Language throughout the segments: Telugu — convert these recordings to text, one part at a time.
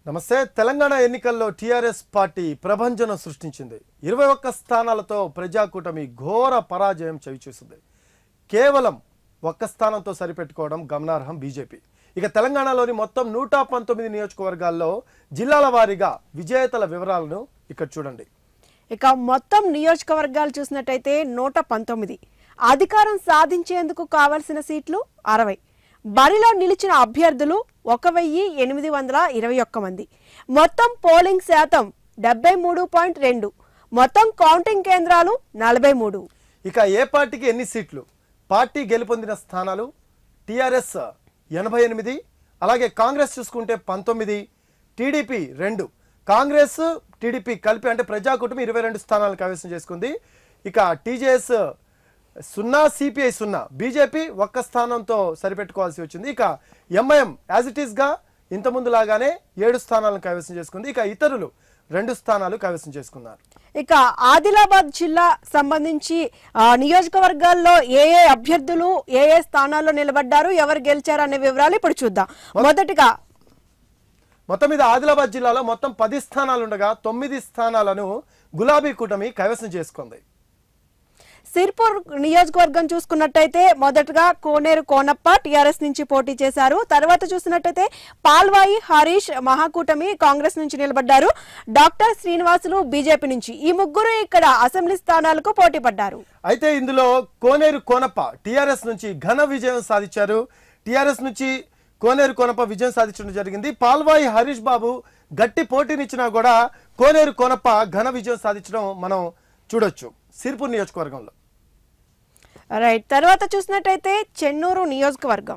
నమస్తే తెలంగాణ ఎన్నికల్లో టీఆర్ఎస్ పార్టీ ప్రభంజనం సృష్టించింది ఇరవై ఒక్క స్థానాలతో ప్రజాకూటమి ఘోర పరాజయం చవిచూసింది కేవలం ఒక్క స్థానంతో సరిపెట్టుకోవడం గమనార్హం బీజేపీ ఇక తెలంగాణలోని మొత్తం నూట పంతొమ్మిది నియోజకవర్గాల్లో జిల్లాల వారీగా విజేతల వివరాలను ఇక్కడ చూడండి ఇక మొత్తం నియోజకవర్గాలు చూసినట్టయితే నూట పంతొమ్మిది అధికారం సాధించేందుకు కావలసిన సీట్లు అరవై బరిలో నిలిచిన అభ్యర్థులు ఒక వెయ్యి ఎనిమిది వందల ఇరవై ఒక్క మంది మొత్తం పోలింగ్ శాతం డెబ్బై మూడు పాయింట్ రెండు మొత్తం కౌంటింగ్ కేంద్రాలు నలభై మూడు ఇక ఏ పార్టీకి ఎన్ని సీట్లు పార్టీ గెలుపొందిన స్థానాలు టీఆర్ఎస్ ఎనభై ఎనిమిది అలాగే కాంగ్రెస్ చూసుకుంటే పంతొమ్మిది టీడీపీ రెండు కాంగ్రెస్ టీడీపీ కలిపి అంటే ప్రజాకూటమి ఇరవై రెండు స్థానాలను కైవసం చేసుకుంది ఇక టీజేఎస్ సున్నా సిపిఐ సున్నా బీజేపీ ఒక్క స్థానంతో సరిపెట్టుకోవాల్సి వచ్చింది ఇక ఎంఐఎం యాజ్ ఇట్ ఈస్గా ఇంతకుముందు లాగానే ఏడు స్థానాలను కైవసం చేసుకుంది ఇక ఇతరులు రెండు స్థానాలు కైవసం చేసుకున్నారు ఇక ఆదిలాబాద్ జిల్లా సంబంధించి ఆ, నియోజకవర్గాల్లో ఏ ఏ అభ్యర్థులు ఏ ఏ స్థానాల్లో నిలబడ్డారు ఎవరు గెలిచారు అనే వివరాలు ఇప్పుడు చూద్దాం మొదటిగా మొత్తం మీద ఆదిలాబాద్ జిల్లాలో మొత్తం పది స్థానాలు ఉండగా తొమ్మిది స్థానాలను గులాబీ కూటమి కైవసం చేసుకుంది సిర్పూర్ నియోజకవర్గం చూసుకున్నట్టయితే మొదటగా కోనేరు కోనప్ప టీఆర్ఎస్ నుంచి పోటీ చేశారు తర్వాత చూసినట్టయితే పాల్వాయి హరీష్ మహాకూటమి కాంగ్రెస్ నుంచి నిలబడ్డారు డాక్టర్ శ్రీనివాసులు బీజేపీ నుంచి ఈ ముగ్గురు ఇక్కడ అసెంబ్లీ స్థానాలకు పోటీ పడ్డారు అయితే ఇందులో కోనేరు కోనప్ప టీఆర్ఎస్ నుంచి ఘన విజయం సాధించారు టీఆర్ఎస్ నుంచి కోనేరు కోనప్ప విజయం సాధించడం జరిగింది పాల్వాయి హరీష్ బాబు గట్టి పోటీనిచ్చినా కూడా కోనేరు కోనప్ప ఘన విజయం సాధించడం మనం చూడొచ్చు సిర్పూర్ నియోజకవర్గంలో రైట్ తర్వాత చూసినట్టయితే చెన్నూరు నియోజకవర్గం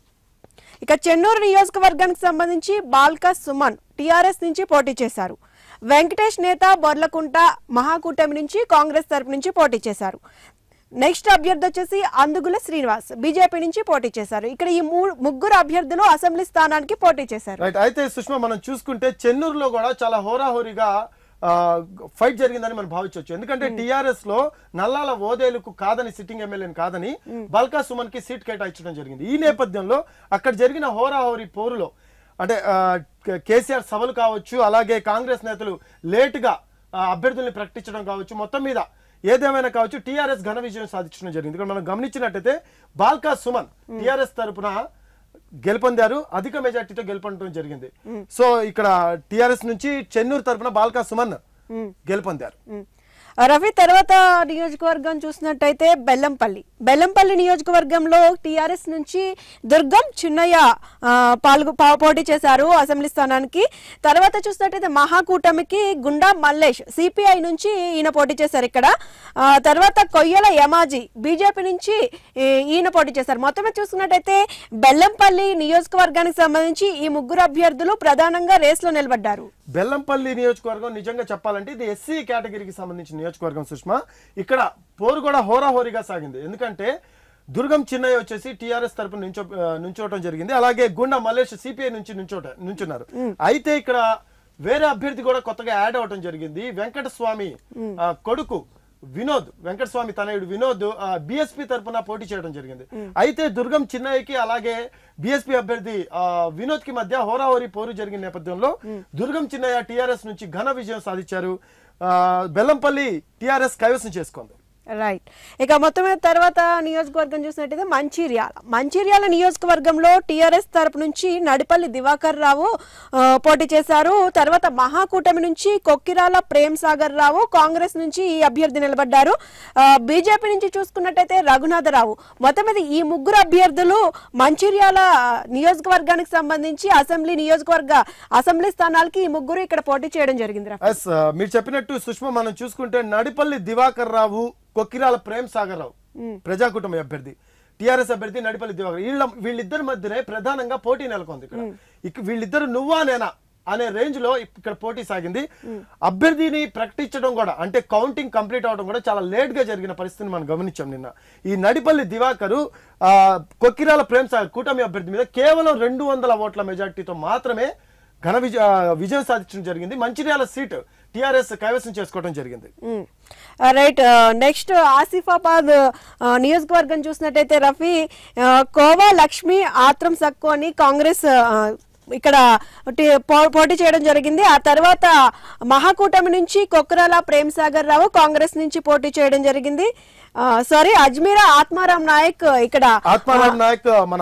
ఇక చెన్నూరు నియోజకవర్గానికి సంబంధించి బాల్కా సుమన్ టీఆర్ఎస్ నుంచి పోటీ చేశారు వెంకటేష్ నేత బొర్లకుంట మహాకూటమి నుంచి కాంగ్రెస్ తరపు నుంచి పోటీ చేశారు నెక్స్ట్ అభ్యర్థి వచ్చేసి అందుగుల శ్రీనివాస్ బీజేపీ నుంచి పోటీ చేశారు ఇక్కడ ఈ మూ- ముగ్గురు అభ్యర్థులు అసెంబ్లీ స్థానానికి పోటీ చేశారు రైట్ అయితే సుష్మా మనం చూసుకుంటే చెన్నూరులో కూడా చాలా హోరాహోరీగా ఆ, ఫైట్ జరిగిందని మనం భావించవచ్చు ఎందుకంటే టిఆర్ఎస్ లో నల్లాల ఓదేలుకు కాదని సిట్టింగ్ ఎమ్మెల్యేని కాదని బల్కా సుమన్ కి సీట్ కేటాయించడం జరిగింది ఈ నేపథ్యంలో అక్కడ జరిగిన హోరాహోరీ పోరులో అంటే ఆ, కే- కేసీఆర్ సభలు కావచ్చు అలాగే కాంగ్రెస్ నేతలు లేటుగా ఆ, అభ్యర్థుల్ని ప్రకటించడం కావచ్చు మొత్తం మీద ఏదేమైనా కావచ్చు టీఆర్ఎస్ ఘన విజయం సాధించడం జరిగింది ఇక్కడ మనం గమనించినట్టయితే బాల్కా సుమన్ టీఆర్ఎస్ తరపున గెలుపొందారు అధిక మెజార్టీతో గెలుపొందడం జరిగింది సో ఇక్కడ టిఆర్ఎస్ నుంచి చెన్నూరు తరపున బాల్కా సుమన్ గెలుపొందారు ఉమ్. రవి తర్వాత నియోజకవర్గం చూసినట్టయితే బెల్లంపల్లి బెల్లంపల్లి నియోజకవర్గంలో టీఆర్ఎస్ నుంచి దుర్గం చిన్నయ్య ఆ, పాల్గొ పా- పోటీ చేశారు అసెంబ్లీ స్థానానికి తర్వాత చూసినట్టయితే మహాకూటమికి గుండా మల్లేష్ సిపిఐ నుంచి ఈయన పోటీ చేశారు ఇక్కడ ఆ, తర్వాత కొయ్యల యమాజీ బీజేపీ నుంచి ఈ, ఈయన పోటీ చేశారు మొత్తం మీద చూసుకున్నట్టయితే బెల్లంపల్లి నియోజకవర్గానికి సంబంధించి ఈ ముగ్గురు అభ్యర్థులు ప్రధానంగా రేస్లో నిలబడ్డారు బెల్లంపల్లి నియోజకవర్గం నిజంగా చెప్పాలంటే ఇది ఎస్సీ కేటగిరీకి సంబంధించిన నియోజకవర్గం సుష్మా ఇక్కడ పోరు కూడా హోరాహోరీగా సాగింది ఎందుకంటే దుర్గం చిన్నయ్య వచ్చేసి టీఆర్ఎస్ తరపున నుంచో ఆ, నుంచోవటం జరిగింది అలాగే గుండా మల్లేష్ సిపిఐ నుంచి నుంచోట నుంచున్నారు అయితే ఇక్కడ వేరే అభ్యర్థి కూడా కొత్తగా యాడ్ అవ్వటం జరిగింది వెంకట స్వామి ఆ, కొడుకు వినోద్ వెంకటస్వామి తనయుడు వినోద్ బిఎస్పి తరపున పోటీ చేయడం జరిగింది అయితే దుర్గం చిన్నయ్యకి అలాగే బిఎస్పి అభ్యర్థి ఆ, వినోద్ కి మధ్య హోరాహోరీ పోరు జరిగిన నేపథ్యంలో దుర్గం చిన్నయ్య టిఆర్ఎస్ నుంచి ఘన విజయం సాధించారు ఆ, బెల్లంపల్లి టిఆర్ఎస్ కైవసం చేసుకుంది రైట్ ఇక మొత్తం మీద తర్వాత నియోజకవర్గం చూసినట్టయితే మంచిర్యాల మంచిర్యాల నియోజకవర్గంలో టీఆర్ఎస్ తరపు నుంచి నడిపల్లి దివాకర్ రావు ఆ, పోటీ చేశారు తర్వాత మహాకూటమి నుంచి కొక్కిరాల ప్రేమ్ సాగర్ రావు కాంగ్రెస్ నుంచి ఈ అభ్యర్థి నిలబడ్డారు ఆ, బీజేపీ నుంచి చూసుకున్నట్టయితే రఘునాథరావు మొత్తం మీద ఈ ముగ్గురు అభ్యర్థులు మంచిర్యాల నియోజకవర్గానికి సంబంధించి అసెంబ్లీ నియోజకవర్గ అసెంబ్లీ స్థానాలకి ఈ ముగ్గురు ఇక్కడ పోటీ చేయడం జరిగింది రా ఎస్ మీరు చెప్పినట్టు సుష్మా మనం చూసుకుంటే నడిపల్లి దివాకర్ రావు కొక్కిరాల ప్రేమ్ సాగర్ రావు ప్రజాకుటుంబ అభ్యర్థి టిఆర్ఎస్ అభ్యర్థి నడిపల్లి దివాకర్ వీళ్ళ వీళ్ళిద్దరి మధ్యనే ప్రధానంగా పోటీ నెలకొంది ఇక్కడ ఇక వీళ్ళిద్దరు నువ్వా నేనా అనే రేంజ్ లో ఇక్కడ పోటీ సాగింది అభ్యర్థిని ప్రకటించడం కూడా అంటే కౌంటింగ్ కంప్లీట్ అవడం కూడా చాలా లేట్ గా జరిగిన పరిస్థితిని మనం గమనించాం నిన్న ఈ నడిపల్లి దివాకరు ఆ, కొక్కిరాల ప్రేమ్ సాగర్ కూటమి అభ్యర్థి మీద కేవలం రెండు వందల ఓట్ల మెజార్టీతో మాత్రమే ఘన విజయ విజయం సాధించడం జరిగింది మంచిర్యాల సీట్ టిఆర్ఎస్ కైవసం చేసుకోవడం జరిగింది రైట్ నెక్స్ట్ ఆసిఫాబాద్ ఆ, నియోజకవర్గం చూసినట్టయితే రఫీ ఆ, కోవా లక్ష్మి ఆత్రం సక్కు అని కాంగ్రెస్ ఆ, ఇక్కడ టి- పో- పోటీ చేయడం జరిగింది ఆ తర్వాత మహాకూటమి నుంచి కొక్రాల ప్రేమ్ సాగర్ రావు కాంగ్రెస్ నుంచి పోటీ చేయడం జరిగింది సారీ అజ్మీరా ఆత్మారాం నాయక్ ఇక్కడ ఆత్మారాం నాయక్ మన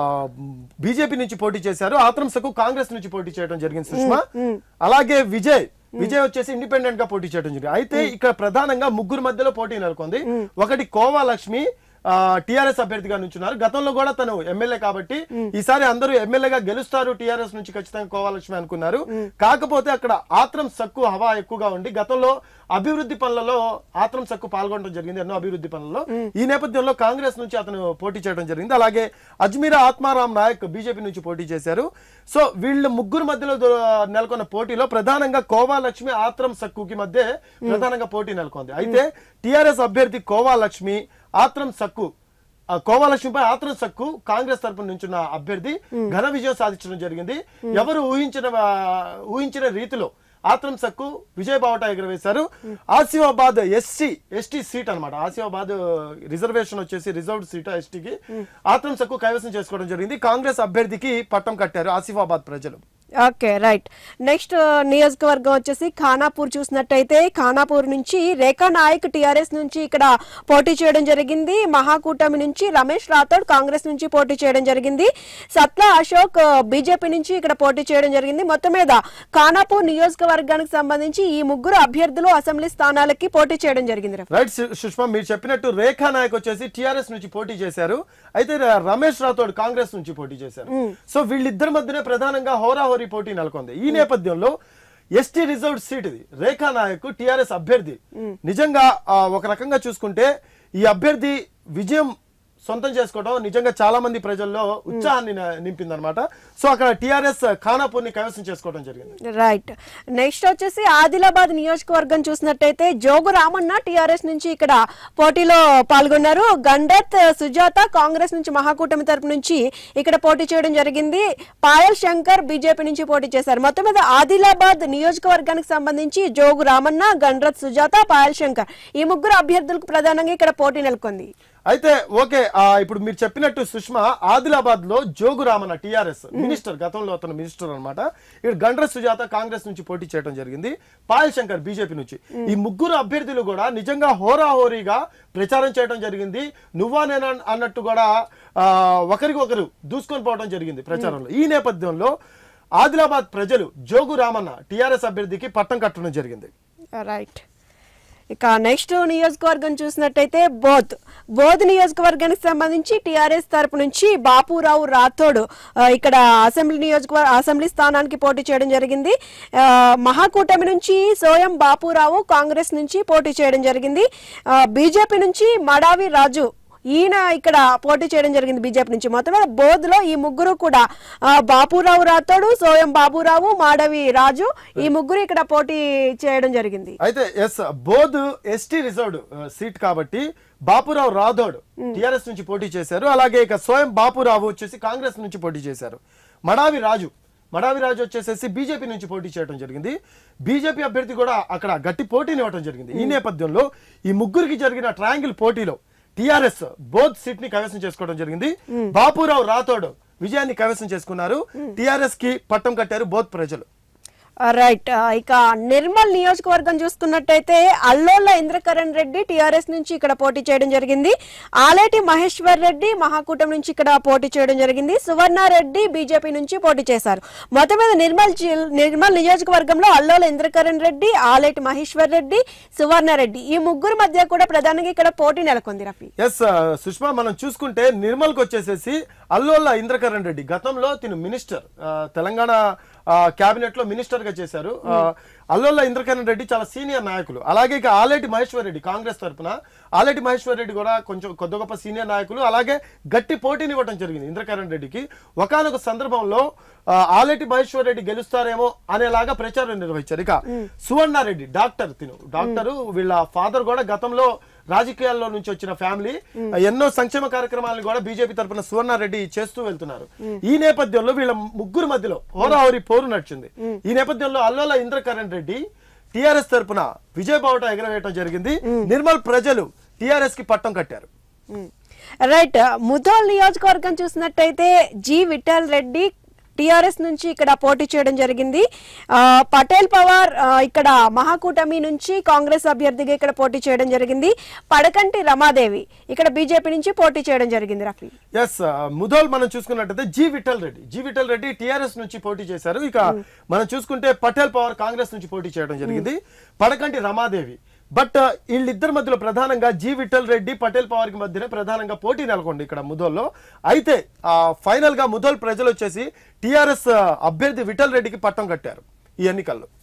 బీజేపీ నుంచి పోటీ చేశారు ఆత్రం సకు కాంగ్రెస్ నుంచి పోటీ చేయడం జరిగింది సుష్మా అలాగే విజయ్ విజయ్ వచ్చేసి ఇండిపెండెంట్ గా పోటీ చేయడం జరిగింది అయితే ఇక్కడ ప్రధానంగా ముగ్గురు మధ్యలో పోటీ నెలకొంది ఒకటి కోవా లక్ష్మి టిఆర్ఎస్ అభ్యర్థిగా నుంచున్నారు గతంలో కూడా తను ఎమ్మెల్యే కాబట్టి ఈసారి అందరూ ఎమ్మెల్యేగా గెలుస్తారు టిఆర్ఎస్ నుంచి ఖచ్చితంగా కోవాలక్ష్మి అనుకున్నారు కాకపోతే అక్కడ ఆత్రం సక్కు హవా ఎక్కువగా ఉండి గతంలో అభివృద్ధి పనులలో ఆత్రం సక్కు పాల్గొనడం జరిగింది ఎన్నో అభివృద్ధి పనులలో ఈ నేపథ్యంలో కాంగ్రెస్ నుంచి అతను పోటీ చేయడం జరిగింది అలాగే అజ్మీరా ఆత్మారాం నాయక్ బీజేపీ నుంచి పోటీ చేశారు సో వీళ్ళ ముగ్గురు మధ్యలో దో- నెలకొన్న పోటీలో ప్రధానంగా కోవా లక్ష్మి ఆత్రం సక్కుకి మధ్య ప్రధానంగా పోటీ నెలకొంది అయితే టిఆర్ఎస్ అభ్యర్థి కోవా లక్ష్మి ఆత్రం సక్కు ఆ కోవాలక్ష్మిపై ఆత్రం సక్కు కాంగ్రెస్ తరపున నుంచున్న అభ్యర్థి ఘన విజయం సాధించడం జరిగింది ఎవరు ఊహించిన ఆ, ఊహించిన రీతిలో ఆత్రం సక్కు విజయ బావట ఎగురవేశారు ఆసిఫాబాద్ ఎస్సీ ఎస్టీ సీట్ అన్నమాట ఆసిఫాబాద్ రిజర్వేషన్ వచ్చేసి రిజర్వ్డ్ సీట్ ఎస్టీకి ఆత్రం సక్కు కైవసం చేసుకోవడం జరిగింది కాంగ్రెస్ అభ్యర్థికి పట్టం కట్టారు ఆసిఫాబాద్ ప్రజలు ఓకే రైట్ నెక్స్ట్ నియోజకవర్గం వచ్చేసి ఖానాపూర్ చూసినట్టయితే ఖానాపూర్ నుంచి రేఖా నాయక్ టిఆర్ఎస్ నుంచి ఇక్కడ పోటీ చేయడం జరిగింది మహాకూటమి నుంచి రమేష్ రాథోడ్ కాంగ్రెస్ నుంచి పోటీ చేయడం జరిగింది సత్లా అశోక్ బీజేపీ నుంచి ఇక్కడ పోటీ చేయడం జరిగింది మొత్తం మీద ఖానాపూర్ నియోజకవర్గానికి సంబంధించి ఈ ముగ్గురు అభ్యర్థులు అసెంబ్లీ స్థానాలకి పోటీ చేయడం జరిగింది రఫీ. రైట్ సు- సుష్మా మీరు చెప్పినట్టు రేఖా నాయక్ వచ్చేసి టిఆర్ఎస్ నుంచి పోటీ చేశారు అయితే ర- రమేష్ రాథోడ్ కాంగ్రెస్ నుంచి పోటీ చేశారు సో వీళ్ళిద్దరి మధ్యనే ప్రధానంగా హోరాహోరీ పోటీ నెలకొంది ఈ నేపథ్యంలో ఎస్టీ రిజర్వ్డ్ సీట్ ఇది రేఖా నాయక్ టిఆర్ఎస్ అభ్యర్థి నిజంగా ఆ, ఒక రకంగా చూసుకుంటే ఈ అభ్యర్థి విజయం సొంతం చేసుకోవడం నిజంగా చాలా మంది ప్రజల్లో ఉత్సాహాన్ని నింపింది అనమాట సో అక్కడ టిఆర్ఎస్ ఖానాపూర్ ని కైవసం చేసుకోవడం జరిగింది రైట్ నెక్స్ట్ వచ్చేసి ఆదిలాబాద్ నియోజకవర్గం చూసినట్టయితే జోగు రామన్న టిఆర్ఎస్ నుంచి ఇక్కడ పోటీలో పాల్గొన్నారు గండత్ సుజాత కాంగ్రెస్ నుంచి మహాకూటమి తరపు నుంచి ఇక్కడ పోటీ చేయడం జరిగింది పాయల్ శంకర్ బీజేపీ నుంచి పోటీ చేశారు మొత్తం మీద ఆదిలాబాద్ నియోజకవర్గానికి సంబంధించి జోగు రామన్న గండ్రత్ సుజాత పాయల్ శంకర్ ఈ ముగ్గురు అభ్యర్థులకు ప్రధానంగా ఇక్కడ పోటీ నెలకొంది అయితే ఓకే ఆ, ఇప్పుడు మీరు చెప్పినట్టు సుష్మా ఆదిలాబాద్ లో జోగు రామన్న టిఆర్ఎస్ మినిస్టర్ గతంలో అతను మినిస్టర్ అన్నమాట ఇక్కడ గండ్ర సుజాత కాంగ్రెస్ నుంచి పోటీ చేయడం జరిగింది పాయల్ శంకర్ బీజేపీ నుంచి ఈ ముగ్గురు అభ్యర్థులు కూడా నిజంగా హోరాహోరీగా ప్రచారం చేయడం జరిగింది నువ్వా నేనా అన్నట్టు కూడా ఆ, ఒకరికి ఒకరు దూసుకొని పోవడం జరిగింది ప్రచారంలో ఈ నేపథ్యంలో ఆదిలాబాద్ ప్రజలు జోగు రామన్న టిఆర్ఎస్ అభ్యర్థికి పట్టం కట్టడం జరిగింది రైట్ ఇక నెక్స్ట్ నియోజకవర్గం చూసినట్టయితే బోధ్ బోధ్ నియోజకవర్గానికి సంబంధించి టిఆర్ఎస్ తరపు నుంచి బాపురావు రాథోడ్ ఆ, ఇక్కడ అసెంబ్లీ నియోజకవర్గ అసెంబ్లీ స్థానానికి పోటీ చేయడం జరిగింది ఆ, మహాకూటమి నుంచి సోయం బాపురావు కాంగ్రెస్ నుంచి పోటీ చేయడం జరిగింది బీజేపీ నుంచి మడావి రాజు ఈయన ఇక్కడ పోటీ చేయడం జరిగింది బీజేపీ నుంచి మొత్తం మీద బోధ్ ఈ ముగ్గురు కూడా ఆ, బాపురావు రాథోడు సోయం బాబురావు మాడవి రాజు ఈ ముగ్గురు ఇక్కడ పోటీ చేయడం జరిగింది అయితే yes Boath ST reserved seat కాబట్టి బాపురావు రాథోడ్ టిఆర్ఎస్ నుంచి పోటీ చేశారు అలాగే ఇక స్వయం బాపురావు వచ్చేసి కాంగ్రెస్ నుంచి పోటీ చేశారు మడావి రాజు మడావి రాజు వచ్చేసేసి బీజేపీ నుంచి పోటీ చేయడం జరిగింది బీజేపీ అభ్యర్థి కూడా అక్కడ గట్టి పోటీని ఇవ్వడం జరిగింది ఈ నేపథ్యంలో ఈ ముగ్గురికి జరిగిన ట్రయాంగిల్ పోటీలో టిఆర్ఎస్ బోధ్ సీట్ ని కైవసం చేసుకోవడం జరిగింది బాపురావు రాథోడ్ విజయాన్ని కైవసం చేసుకున్నారు టిఆర్ఎస్ కి పట్టం కట్టారు బోధ్ ప్రజలు రైట్ ఇక నిర్మల్ నియోజకవర్గం చూసుకున్నట్టయితే అల్లోల ఇంద్రకరణ్ రెడ్డి టిఆర్ఎస్ నుంచి ఇక్కడ పోటీ చేయడం జరిగింది ఆలేటి మహేశ్వర్ రెడ్డి మహాకూటమి నుంచి ఇక్కడ పోటీ చేయడం జరిగింది సువర్ణారెడ్డి బీజేపీ నుంచి పోటీ చేశారు మొత్తం మీద నిర్మల్ జిల్- నిర్మల్ నియోజకవర్గంలో అల్లోల ఇంద్రకరణ్ రెడ్డి ఆలేటి మహేశ్వర్ రెడ్డి సువర్ణారెడ్డి ఈ ముగ్గురు మధ్య కూడా ప్రధానంగా ఇక్కడ పోటీ నెలకొంది రఫీ ఎస్ సుష్మా మనం చూసుకుంటే నిర్మల్కి వచ్చేసేసి అల్లోల ఇంద్రకరణ్ రెడ్డి గతంలో తిను మినిస్టర్ ఆ, తెలంగాణ క్యాబినెట్ లో మినిస్టర్ గా చేశారు ఆ, అల్లోల ఇంద్రకరణ్ రెడ్డి చాలా సీనియర్ నాయకులు అలాగే ఇక ఆలేటి మహేశ్వర్ రెడ్డి కాంగ్రెస్ తరపున ఆలేటి మహేశ్వర్ రెడ్డి కూడా కొంచెం కొద్ది గొప్ప సీనియర్ నాయకులు అలాగే గట్టి పోటీని ఇవ్వడం జరిగింది ఇంద్రకరణ్ రెడ్డికి ఒకానొక సందర్భంలో ఆ, ఆలేటి మహేశ్వర్ రెడ్డి గెలుస్తారేమో అనేలాగా ప్రచారం నిర్వహించారు ఇక సువర్ణారెడ్డి డాక్టర్ తిను డాక్టరు వీళ్ళ ఫాదర్ కూడా గతంలో రాజకీయాల్లో నుంచి వచ్చిన ఫ్యామిలీ ఎన్నో సంక్షేమ కార్యక్రమాలను కూడా బీజేపీ తరపున సువర్ణారెడ్డి చేస్తూ వెళ్తున్నారు ఈ నేపథ్యంలో వీళ్ళ ముగ్గురు మధ్యలో హోరాహోరీ పోరు నడిచింది ఈ నేపథ్యంలో అల్లోల ఇంద్రకరణ్ రెడ్డి టిఆర్ఎస్ తరపున విజయ బావుట ఎగరవేయటం జరిగింది నిర్మల్ ప్రజలు టిఆర్ఎస్ కి పట్టం కట్టారు రైట్ ముధోల్ నియోజకవర్గం చూసినట్టయితే జి విఠల్ రెడ్డి టిఆర్ఎస్ నుంచి ఇక్కడ పోటీ చేయడం జరిగింది ఆ, పటేల్ పవార్ ఆ, ఇక్కడ మహాకూటమి నుంచి కాంగ్రెస్ అభ్యర్థిగా ఇక్కడ పోటీ చేయడం జరిగింది పడకంటి రమాదేవి ఇక్కడ బీజేపీ నుంచి పోటీ చేయడం జరిగింది రఫీ ఎస్ ముదోల్ మనం చూసుకున్నట్టయితే G Vittal Reddy G Vittal Reddy TRS నుంచి పోటీ చేశారు ఇక మనం చూసుకుంటే పటేల్ పవర్ కాంగ్రెస్ నుంచి పోటీ చేయడం జరిగింది పడకంటి రమాదేవి బట్ వీళ్ళిద్దరి మధ్యలో ప్రధానంగా జి విఠల్ రెడ్డి పటేల్ పవార్ కి మధ్యనే ప్రధానంగా పోటీ నెలకొంది ఇక్కడ ముదోల్లో అయితే ఫైనల్ గా ముదోల్ ప్రజలు వచ్చేసి టిఆర్ఎస్ అభ్యర్థి విఠల్ రెడ్డికి పట్టం కట్టారు ఈ ఎన్నికల్లో